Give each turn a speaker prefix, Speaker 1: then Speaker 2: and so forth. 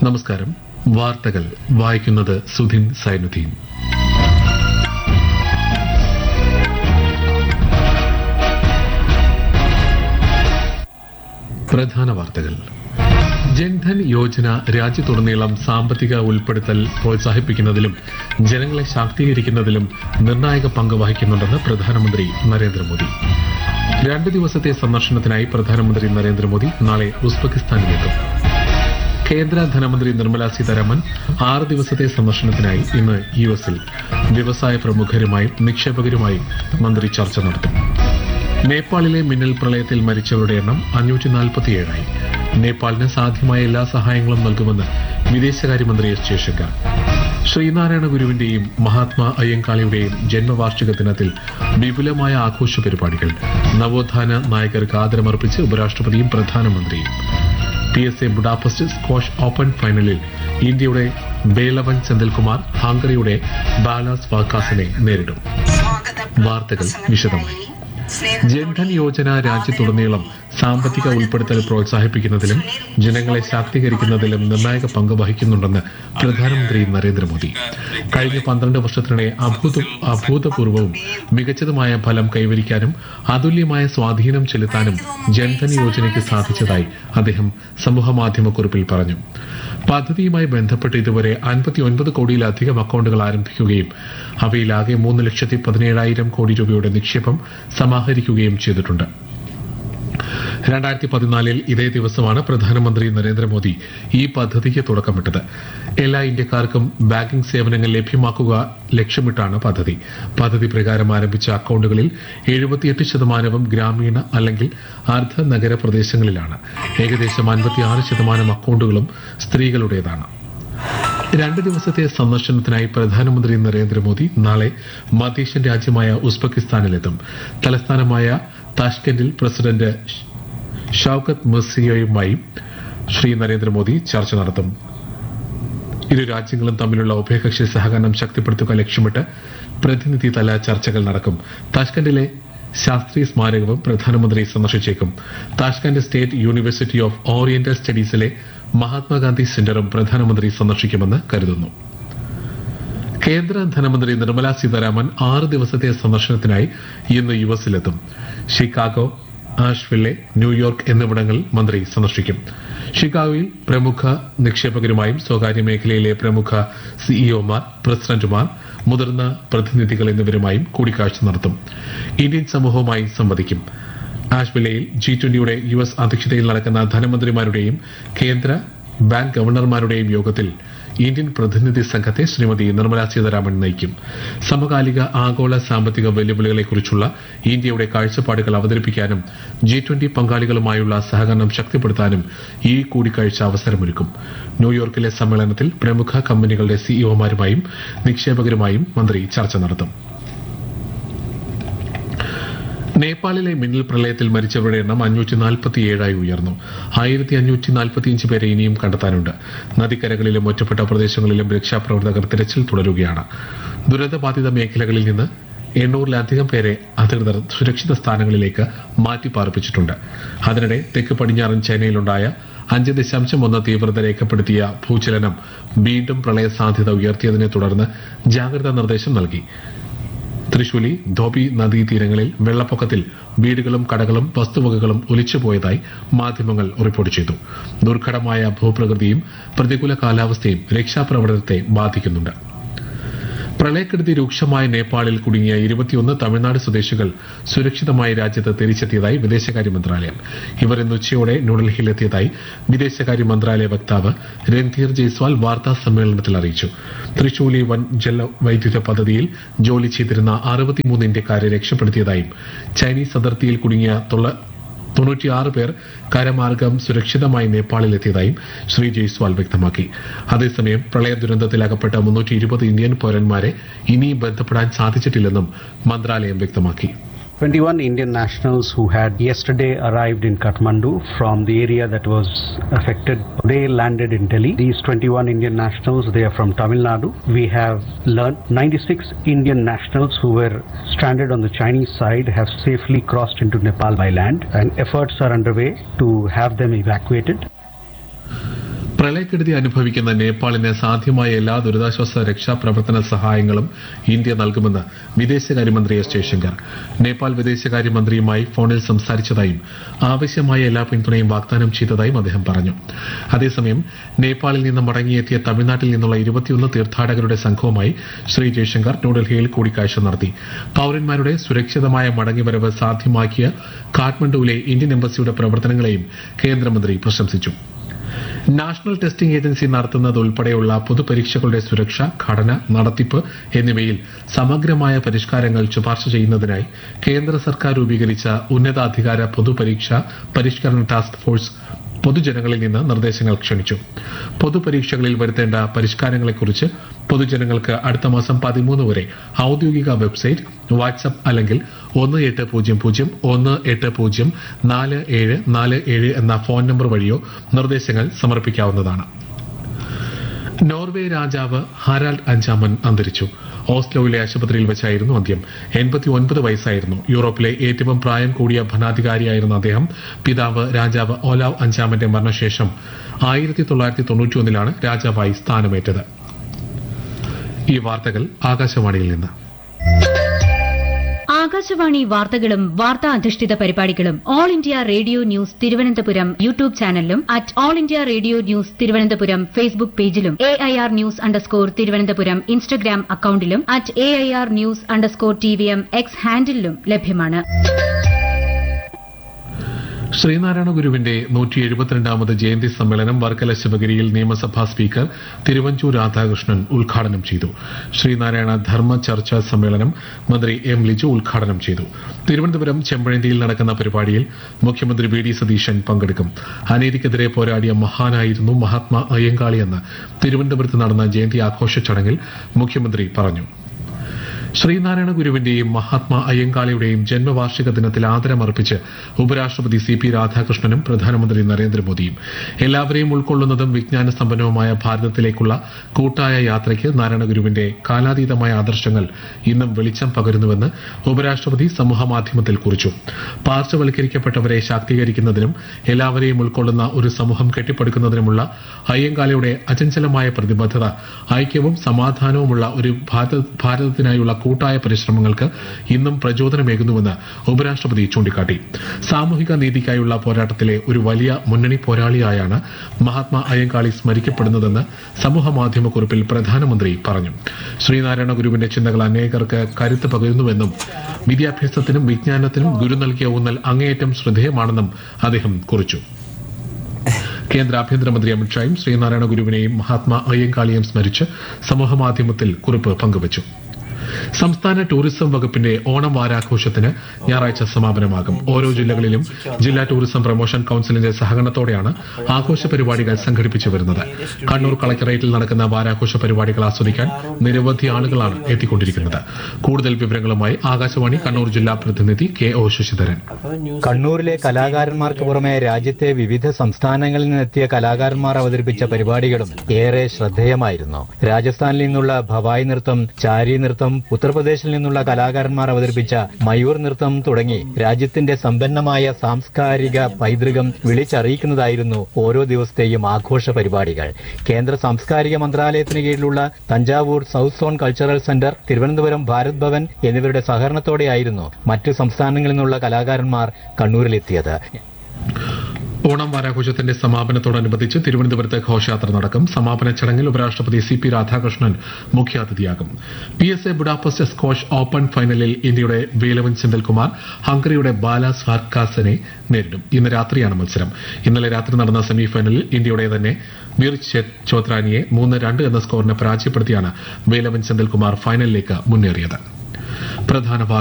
Speaker 1: നമസ്കാരം വാർത്തകൾ വായിക്കുന്നത് സുധിൻ സൈനുദ്ദീൻ പ്രധാന വാർത്തകൾ ജൻധൻ യോജന രാജ്യത്തുടനീളം സാമ്പത്തിക ഉൾപ്പെടുത്തൽ പ്രോത്സാഹിപ്പിക്കുന്നതിലും ജനങ്ങളെ ശാക്തീകരിക്കുന്നതിലും നിർണായക പങ്ക് വഹിക്കുന്നുണ്ടെന്ന് പ്രധാനമന്ത്രി നരേന്ദ്രമോദി രണ്ട് ദിവസത്തെ സന്ദർശനത്തിനായി പ്രധാനമന്ത്രി നരേന്ദ്രമോദി നാളെ ഉസ്ബെക്കിസ്ഥാനിലെത്തും കേന്ദ്ര ധനമന്ത്രി നിർമ്മല സീതാരാമൻ ആറ് ദിവസത്തെ സന്ദർശനത്തിനായി ഇന്ന് യു എസിൽ വ്യവസായ പ്രമുഖരുമായും നിക്ഷേപകരുമായും മന്ത്രി ചർച്ച നടത്തും നേപ്പാളിലെ മിന്നൽ പ്രളയത്തിൽ മരിച്ചവരുടെ എണ്ണം അഞ്ഞൂറ്റി നാൽപ്പത്തിയേഴായി നേപ്പാളിന് സാധ്യമായ എല്ലാ സഹായങ്ങളും നൽകുമെന്ന് വിദേശകാര്യമന്ത്രി എസ് ജയശങ്കർ ശ്രീനാരായണ ഗുരുവിന്റെയും മഹാത്മാ അയ്യങ്കാളിയുടെയും ജന്മവാർഷിക ദിനത്തിൽ വിപുലമായ ആഘോഷ പരിപാടികൾ നവോത്ഥാന നായകർക്ക് ആദരമർപ്പിച്ച് ഉപരാഷ്ട്രപതിയും പ്രധാനമന്ത്രിയും P S A Budapest squash open ഫൈനലിൽ ഇന്ത്യയുടെ ബേലവൻ സെന്തിൽകുമാർ ഹംഗറിയുടെ ബാലാസ് വാക്കാസിനെ നേരിടും വാർത്തകൾ വിശദമായി ജൻധൻ യോജന രാജ്യത്തുടനീളം സാമ്പത്തിക ഉൾപ്പെടുത്തൽ പ്രോത്സാഹിപ്പിക്കുന്നതിലും ജനങ്ങളെ ശാക്തീകരിക്കുന്നതിലും നിർണായക പങ്ക് വഹിക്കുന്നുണ്ടെന്ന് പ്രധാനമന്ത്രി നരേന്ദ്രമോദി കഴിഞ്ഞ പന്ത്രണ്ട് വർഷത്തിനിടെ അഭൂത അഭൂതപൂർവവും മികച്ചതുമായ ഫലം കൈവരിക്കാനും അതുല്യമായ സ്വാധീനം ചെലുത്താനും ജൻധൻ യോജനയ്ക്ക് സാധിച്ചതായി അദ്ദേഹം സമൂഹമാധ്യമക്കുറിപ്പിൽ പറഞ്ഞു പദ്ധതിയുമായി ബന്ധപ്പെട്ട് ഇതുവരെ അൻപത്തിയൊൻപത് കോടിയിലധികം അക്കൌണ്ടുകൾ ആരംഭിക്കുകയും അവയിലാകെ മൂന്ന് ലക്ഷത്തി പതിനേഴായിരം കോടി രൂപയുടെ നിക്ഷേപം സമാഹരിക്കുകയും ചെയ്തിട്ടുണ്ട് രണ്ടായിരത്തി പതിനാലിൽ ഇതേ ദിവസമാണ് പ്രധാനമന്ത്രി നരേന്ദ്രമോദി ഈ പദ്ധതിക്ക് തുടക്കമിട്ടത് എല്ലാ ഇന്ത്യക്കാർക്കും ബാങ്കിംഗ് സേവനങ്ങൾ ലഭ്യമാക്കുക ലക്ഷ്യമിട്ടാണ് പദ്ധതി പദ്ധതി പ്രകാരം ആരംഭിച്ച അക്കൌണ്ടുകളിൽ എഴുപത്തിയെട്ട് ശതമാനവും ഗ്രാമീണ അല്ലെങ്കിൽ അർദ്ധ നഗര പ്രദേശങ്ങളിലാണ് ഏകദേശം അൻപത്തിയാറ് ശതമാനം അക്കൌണ്ടുകളും സ്ത്രീകളുടേതാണ് രണ്ട് ദിവസത്തെ സന്ദർശനത്തിനായി പ്രധാനമന്ത്രി നരേന്ദ്രമോദി നാളെ മധ്യേഷ്യൻ രാജ്യമായ ഉസ്ബെക്കിസ്ഥാനിലെത്തും തലസ്ഥാനമായ താഷ്കന്റിൽ പ്രസിഡന്റ് ഷൌക്കത്ത് മിർസിയോയുമായി ശ്രീ നരേന്ദ്രമോദി ചർച്ച നടത്തും ഇരു രാജ്യങ്ങളും തമ്മിലുള്ള ഉഭയകക്ഷി സഹകരണം ശക്തിപ്പെടുത്തുക ലക്ഷ്യമിട്ട് പ്രതിനിധിതല ചർച്ചകൾ നടക്കും താഷ്കന്റിലെ ശാസ്ത്രീയ സ്മാരകവും പ്രധാനമന്ത്രി സന്ദർശിച്ചേക്കും Tashkent state university of oriental സ്റ്റഡീസിലെ മഹാത്മാഗാന്ധി സെന്ററും പ്രധാനമന്ത്രി സന്ദർശിക്കുമെന്ന് കരുതുന്നു കേന്ദ്ര ധനമന്ത്രി നിർമ്മല സീതാരാമൻ ആറ് ദിവസത്തെ സന്ദർശനത്തിനായി ഇന്ന് യു എസിലെത്തും ഷിക്കാഗോ ആഷ്വില്ലെ ന്യൂയോർക്ക് എന്നിവിടങ്ങളിൽ മന്ത്രി സന്ദർശിക്കും ഷിക്കാഗോയിൽ പ്രമുഖ നിക്ഷേപകരുമായും സ്വകാര്യ മേഖലയിലെ പ്രമുഖ സിഇഒമാർ പ്രസിഡന്റുമാർ മുതിർന്ന പ്രതിനിധികൾ എന്നിവരുമായും കൂടിക്കാഴ്ച നടത്തും ഇന്ത്യൻ സമൂഹവുമായി സംവദിക്കും ആഷ്വില്ലയിൽ ജി ട്വന്റിയുടെ യു എസ് അധ്യക്ഷതയിൽ നടക്കുന്ന ധനമന്ത്രിമാരുടെയും കേന്ദ്ര ബാങ്ക് ഗവർണർമാരുടെയും യോഗത്തിൽ ഇന്ത്യൻ പ്രതിനിധി സംഘത്തെ ശ്രീമതി നിർമ്മല സീതാരാമൻ നയിക്കും സമകാലിക ആഗോള സാമ്പത്തിക വെല്ലുവിളികളെക്കുറിച്ചുള്ള ഇന്ത്യയുടെ കാഴ്ചപ്പാടുകൾ അവതരിപ്പിക്കാനും ജി ട്വന്റി പങ്കാളികളുമായുള്ള സഹകരണം ശക്തിപ്പെടുത്താനും ഈ കൂടിക്കാഴ്ച അവസരമൊരുക്കും ന്യൂയോർക്കിലെ സമ്മേളനത്തിൽ പ്രമുഖ കമ്പനികളുടെ സിഇഒമാരുമായും നിക്ഷേപകരുമായും മന്ത്രി ചർച്ച നടത്തും നേപ്പാളിലെ മിന്നൽ പ്രളയത്തിൽ മരിച്ചവരുടെ എണ്ണം അഞ്ഞൂറ്റി നാൽപ്പത്തിയേഴായി ഉയർന്നു ആയിരത്തി അഞ്ഞൂറ്റി നാൽപ്പത്തിയഞ്ച് പേരെ ഇനിയും കണ്ടെത്താനുണ്ട് നദിക്കരകളിലും ഒറ്റപ്പെട്ട പ്രദേശങ്ങളിലും രക്ഷാപ്രവർത്തകർ തിരച്ചിൽ തുടരുകയാണ് ദുരന്തബാധിത മേഖലകളിൽ നിന്ന് എണ്ണൂറിലധികം പേരെ അധികൃതർ സുരക്ഷിത സ്ഥാനങ്ങളിലേക്ക് മാറ്റി പാർപ്പിച്ചിട്ടുണ്ട് അതിനിടെ തെക്ക് പടിഞ്ഞാറൻ ചൈനയിലുണ്ടായ അഞ്ച് ദശാംശം ഒന്ന് തീവ്രത രേഖപ്പെടുത്തിയ ഭൂചലനം വീണ്ടും പ്രളയ സാധ്യത ഉയർത്തിയതിനെ തുടർന്ന് ജാഗ്രതാ നിർദ്ദേശം നൽകി തൃശൂലി ധോബി നദീതീരങ്ങളിൽ വെള്ളപ്പൊക്കത്തിൽ വീടുകളും കടകളും വസ്തുവകകളും ഒലിച്ചുപോയതായി മാധ്യമങ്ങൾ റിപ്പോർട്ട് ചെയ്തു ദുർഘടമായ ഭൂപ്രകൃതിയും പ്രതികൂല കാലാവസ്ഥയും രക്ഷാപ്രവർത്തനത്തെ ബാധിക്കുന്നുണ്ട് പ്രളയക്കെടുതി രൂക്ഷമായ നേപ്പാളിൽ കുടുങ്ങിയ ഇരുപത്തിയൊന്ന് തമിഴ്നാട് സ്വദേശികൾ സുരക്ഷിതമായി രാജ്യത്ത് തിരിച്ചെത്തിയതായി വിദേശകാര്യ മന്ത്രാലയം ഇവർ ഇന്ന് ഉച്ചയോടെ ന്യൂഡൽഹിയിലെത്തിയതായി വിദേശകാര്യ മന്ത്രാലയ വക്താവ് രൺധീർ ജയ്സ്വാൾ വാർത്താ സമ്മേളനത്തിൽ അറിയിച്ചു തൃശൂലി വൻ ജലവൈദ്യുത പദ്ധതിയിൽ ജോലി ചെയ്തിരുന്ന അറുപത്തിമൂന്ന് ഇന്ത്യക്കാരെ രക്ഷപ്പെടുത്തിയതായും ചൈനീസ് അതിർത്തിയിൽ കുടുങ്ങിയ തൊണ്ണൂറ്റിയാറ് പേർ കരമാർഗം സുരക്ഷിതമായി നേപ്പാളിലെത്തിയതായും ശ്രീ ജയ്സ്വാൾ വ്യക്തമാക്കി അതേസമയം പ്രളയ ദുരന്തത്തിൽ അകപ്പെട്ട മുന്നൂറ്റി ഇരുപത് ഇന്ത്യൻ പൌരന്മാരെ ഇനിയും ബന്ധപ്പെടാൻ സാധിച്ചിട്ടില്ലെന്നും മന്ത്രാലയം വ്യക്തമാക്കി
Speaker 2: 21 Indian nationals who had yesterday arrived in Kathmandu from the area that was affected. They landed in Delhi. These 21 Indian nationals, they are from Tamil Nadu. We have learned 96 Indian nationals who were stranded on the Chinese side have safely crossed into Nepal by land and efforts are underway to have them evacuated.
Speaker 1: പ്രളയക്കെടുതി അനുഭവിക്കുന്ന നേപ്പാളിന് സാധ്യമായ എല്ലാ ദുരിതാശ്വാസ രക്ഷാപ്രവർത്തന സഹായങ്ങളും India നൽകുമെന്ന് വിദേശകാര്യമന്ത്രി S Jaishankar Nepal വിദേശകാര്യമന്ത്രിയുമായി ഫോണിൽ സംസാരിച്ചതായും ആവശ്യമായ എല്ലാ പിന്തുണയും വാഗ്ദാനം ചെയ്തതായും അദ്ദേഹം പറഞ്ഞു അതേസമയം നേപ്പാളിൽ നിന്ന് മടങ്ങിയെത്തിയ തമിഴ്നാട്ടിൽ നിന്നുള്ള ഇരുപത്തിയൊന്ന് തീർത്ഥാടകരുടെ സംഘവുമായി ശ്രീ ജയശങ്കർ ന്യൂഡൽഹിയിൽ കൂടിക്കാഴ്ച നടത്തി പൌരന്മാരുടെ സുരക്ഷിതമായ മടങ്ങിവരവ് സാധ്യമാക്കിയ കാഠ്മണ്ഡുവിലെ ഇന്ത്യൻ എംബസിയുടെ പ്രവർത്തനങ്ങളെയും കേന്ദ്രമന്ത്രി പ്രശംസിച്ചു നാഷണൽ ടെസ്റ്റിംഗ് ഏജൻസി നടത്തുന്നത് ഉൾപ്പെടെയുള്ള പൊതുപരീക്ഷകളുടെ സുരക്ഷ ഘടന നടത്തിപ്പ് എന്നിവയിൽ സമഗ്രമായ പരിഷ്കാരങ്ങൾ ശുപാർശ ചെയ്യുന്നതിനായി കേന്ദ്ര സർക്കാർ രൂപീകരിച്ച ഉന്നതാധികാര പൊതുപരീക്ഷ പരിഷ്കരണ ടാസ്ക് ഫോഴ്സ് പൊതുജനങ്ങളിൽ നിന്ന് നിർദ്ദേശങ്ങൾ ക്ഷണിച്ചു പൊതുപരീക്ഷകളിൽ വരുത്തേണ്ട പരിഷ്കാരങ്ങളെക്കുറിച്ച് പൊതുജനങ്ങൾക്ക് അടുത്ത മാസം പതിമൂന്ന് വരെ ഔദ്യോഗിക വെബ്സൈറ്റ് വാട്സ്ആപ്പ് അല്ലെങ്കിൽ ഒന്ന് എട്ട് പൂജ്യം പൂജ്യം ഒന്ന് എട്ട് പൂജ്യം നാല് ഏഴ് നാല് ഏഴ് എന്ന ഫോൺ നമ്പർ വഴിയോ നിർദ്ദേശങ്ങൾ സമർപ്പിക്കാവുന്നതാണ് നോർവേ രാജാവ് ഹാരാൾഡ് അഞ്ചാമൻ അന്തരിച്ചു ഓസ്ലോയിലെ ആശുപത്രിയിൽ വെച്ചായിരുന്നു അന്ത്യം എൺപത്തി ഒൻപത് വയസ്സായിരുന്നു യൂറോപ്പിലെ ഏറ്റവും പ്രായം കൂടിയ ഭരണാധികാരിയായിരുന്ന അദ്ദേഹം പിതാവ് രാജാവ് ഓലാവ് അഞ്ചാമന്റെ മരണശേഷം ആയിരത്തി തൊള്ളായിരത്തി തൊണ്ണൂറ്റിയൊന്നിലാണ് രാജാവായി സ്ഥാനമേറ്റത് ഈ വാർത്തകൾ ആകാശവാണിയിൽ നിന്ന്
Speaker 3: ആകാശവാണി വാർത്തകളും വാർത്താ അധിഷ്ഠിത പരിപാടികളും All India Radio news Thiruvananthapuram YouTube ചാനലിലും at All India Radio news Thiruvananthapuram Facebook പേജിലും A I R news underscore Thiruvananthapuram Instagram അക്കൌണ്ടിലും at A I R news underscore T V M X ഹാൻഡിലും ലഭ്യമാണ്
Speaker 1: ശ്രീനാരായണ ഗുരുവിന്റെ നൂറ്റി എഴുപത്തിരണ്ടാമത് ജയന്തി സമ്മേളനം വർക്കല ശിവഗിരിയിൽ നിയമസഭാ സ്പീക്കർ തിരുവഞ്ചൂർ രാധാകൃഷ്ണൻ ഉദ്ഘാടനം ചെയ്തു ശ്രീനാരായണ ധർമ്മ ചർച്ചാ സമ്മേളനം മന്ത്രി എം ലിജു ഉദ്ഘാടനം ചെയ്തു തിരുവനന്തപുരം ചെമ്പഴന്തിയിൽ നടക്കുന്ന പരിപാടിയിൽ മുഖ്യമന്ത്രി വി ഡി സതീശൻ പങ്കെടുക്കും അനീതിക്കെതിരെ പോരാടിയ മഹാനായിരുന്നു മഹാത്മാ അയ്യങ്കാളിയെന്ന് തിരുവനന്തപുരത്ത് നടന്ന ജയന്തി ആഘോഷ ചടങ്ങിൽ മുഖ്യമന്ത്രി പറഞ്ഞു ശ്രീനാരായണ ഗുരുവിന്റെയും മഹാത്മാ അയ്യങ്കാളിയുടെയും ജന്മവാർഷിക ദിനത്തിൽ ആദരമർപ്പിച്ച് ഉപരാഷ്ട്രപതി സി പി രാധാകൃഷ്ണനും പ്രധാനമന്ത്രി നരേന്ദ്രമോദിയും എല്ലാവരെയും ഉൾക്കൊള്ളുന്നതും വിജ്ഞാന സമ്പന്നവുമായ ഭാരതത്തിലേക്കുള്ള കൂട്ടായ യാത്രയ്ക്ക് നാരായണ ഗുരുവിന്റെ കാലാതീതമായ ആദർശങ്ങൾ ഇന്നും വെളിച്ചം പകരുന്നുവെന്ന് ഉപരാഷ്ട്രപതി സമൂഹമാധ്യമത്തിൽ കുറിച്ചു പാർശ്വവൽക്കരിക്കപ്പെട്ടവരെ ശാക്തീകരിക്കുന്നതിനും എല്ലാവരെയും ഉൾക്കൊള്ളുന്ന ഒരു സമൂഹം കെട്ടിപ്പടുക്കുന്നതിനുമുള്ള അയ്യങ്കാളിയുടെ അചഞ്ചലമായ പ്രതിബദ്ധത ഐക്യവും സമാധാനവുമുള്ള ഒരു ഭാരത ഭാരതത്തിനായുള്ള കൂട്ടായ പരിശ്രമങ്ങൾക്ക് ഇന്നും പ്രചോദനമേകുന്നുവെന്ന് ഉപരാഷ്ട്രപതി ചൂണ്ടിക്കാട്ടി സാമൂഹിക നീതിക്കായുള്ള പോരാട്ടത്തിലെ ഒരു വലിയ മുന്നണി പോരാളിയായാണ് മഹാത്മാ അയ്യങ്കാളി സ്മരിക്കപ്പെടുന്നതെന്ന് സമൂഹമാധ്യമക്കുറിപ്പിൽ പ്രധാനമന്ത്രി പറഞ്ഞു ശ്രീനാരായണ ഗുരുവിന്റെ ചിന്തകൾ അനേകർക്ക് കരുത്ത് പകരുന്നുവെന്നും വിദ്യാഭ്യാസത്തിനും വിജ്ഞാനത്തിനും ഗുരു നൽകിയ ഊന്നൽ അങ്ങേയറ്റം ശ്രദ്ധേയമാണെന്നും അദ്ദേഹം കുറിച്ചു കേന്ദ്ര ആഭ്യന്തരമന്ത്രി അമിത്ഷായും ശ്രീനാരായണ ഗുരുവിനെയും മഹാത്മാ അയ്യങ്കാളിയും സ്മരിച്ച് സമൂഹമാധ്യമത്തിൽ കുറിപ്പ് പങ്കുവച്ചു സംസ്ഥാന ടൂറിസം വകുപ്പിന്റെ ഓണം വാരാഘോഷത്തിന് ഞായറാഴ്ച സമാപനമാകും ഓരോ ജില്ലകളിലും ജില്ലാ ടൂറിസം പ്രൊമോഷൻ കൌൺസിലിന്റെ സഹകരണത്തോടെയാണ് ആഘോഷ പരിപാടികൾ സംഘടിപ്പിച്ചു വരുന്നത് കണ്ണൂർ കളക്ടറേറ്റിൽ നടക്കുന്ന വാരാഘോഷ പരിപാടികൾ ആസ്വദിക്കാൻ നിരവധി ആളുകളാണ് എത്തിക്കൊണ്ടിരിക്കുന്നത് കൂടുതൽ വിവരങ്ങളുമായി ആകാശവാണി കണ്ണൂർ ജില്ലാ പ്രതിനിധി കെ ഒ ശശിധരൻ
Speaker 4: കണ്ണൂരിലെ കലാകാരന്മാർക്ക് പുറമെ രാജ്യത്തെ വിവിധ സംസ്ഥാനങ്ങളിൽ നിന്നെത്തിയ കലാകാരന്മാർ അവതരിപ്പിച്ച പരിപാടികളും ഏറെ ശ്രദ്ധേയമായിരുന്നു രാജസ്ഥാനിൽ നിന്നുള്ള ഭവായ് നൃത്തം ചാരി നൃത്തം ഉത്തർപ്രദേശിൽ നിന്നുള്ള കലാകാരന്മാർ അവതരിപ്പിച്ച മയൂർ നൃത്തം തുടങ്ങി രാജ്യത്തിന്റെ സമ്പന്നമായ സാംസ്കാരിക പൈതൃകം വിളിച്ചറിയിക്കുന്നതായിരുന്നു ഓരോ ദിവസത്തെയും ആഘോഷ പരിപാടികൾ കേന്ദ്ര സാംസ്കാരിക മന്ത്രാലയത്തിന് കീഴിലുള്ള Thanjavur south zone cultural centre Thiruvananthapuram Bharat Bhavan എന്നിവരുടെ സഹകരണത്തോടെയായിരുന്നു മറ്റു സംസ്ഥാനങ്ങളിൽ നിന്നുള്ള കലാകാരന്മാർ കണ്ണൂരിലെത്തിയത്
Speaker 1: ഓണം വാരാഘോഷത്തിന്റെ സമാപനത്തോടനുബന്ധിച്ച് തിരുവനന്തപുരത്ത് ഘോഷയാത്ര നടക്കും സമാപന ചടങ്ങിൽ ഉപരാഷ്ട്രപതി സി പി രാധാകൃഷ്ണൻ മുഖ്യാതിഥിയാകും P S A Budapest squash open ഫൈനലിൽ ഇന്ത്യയുടെ വേലവൻ സെന്തിൽകുമാർ ഹംഗറിയുടെ ബാല സ്വാർക്കാസിനെ നേരിടും ഇന്ന് രാത്രിയാണ് മത്സരം ഇന്നലെ രാത്രി നടന്ന സെമിഫൈനലിൽ ഇന്ത്യയുടെ തന്നെ വീർ ചോത്രാനിയെ മൂന്ന് രണ്ട് എന്ന സ്കോറിനെ പരാജയപ്പെടുത്തിയാണ് വേലവൻ സെന്തിൽകുമാർ ഫൈനലിലേക്ക് മുന്നേറിയത് പ്രധാന